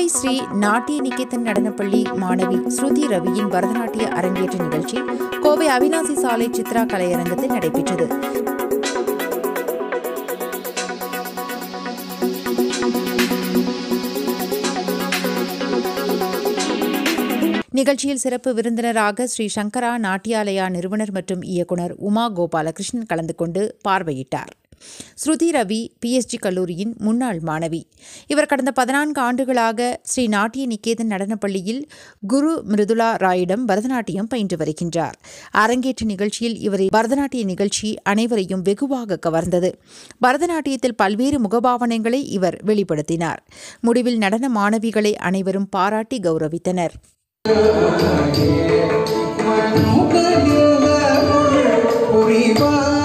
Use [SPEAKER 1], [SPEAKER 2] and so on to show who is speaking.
[SPEAKER 1] ஸ்ரீ நாட்டிய நிகேதன் நடனப்பள்ளி மாணவி ஸ்ருதி ரவியின் பரதநாட்டிய அரங்கேற்ற நிகழ்ச்சி கோவை அவினாசி சாலை சித்ரா கலையரங்கத்தில் நடைபெற்றது நிகழ்ச்சியில் சிறப்பு விருந்தினராக ஸ்ரீ சங்கரா நாட்டியாலயா நிறுவனர் மற்றும் இயக்குனர் உமா கோபாலகிருஷ்ணன் கலந்து கொண்டு பார்வையிட்டார் ஸ்ருதி ரவி பிஎஸ்ஜி கல்லூரியின் முன்னாள் மாணவி இவர் கடந்த பதினான்கு ஆண்டுகளாக ஸ்ரீ நாட்டிய நிகேதன் நடனப்பள்ளியில் குரு மிருதுளா ராயிடம் பரதநாட்டியம் பயின்று வருகின்றார் அரங்கேற்ற நிகழ்ச்சியில் இவர் பரதநாட்டிய நிகழ்ச்சி அனைவரையும் வெகுவாக கவர்ந்தது பரதநாட்டியத்தில் பல்வேறு முகபாவனைகளை இவர் வெளிப்படுத்தினார் முடிவில் நடன மாணவிகளை அனைவரும் பாராட்டி கௌரவித்தனர்
[SPEAKER 2] புரிவார்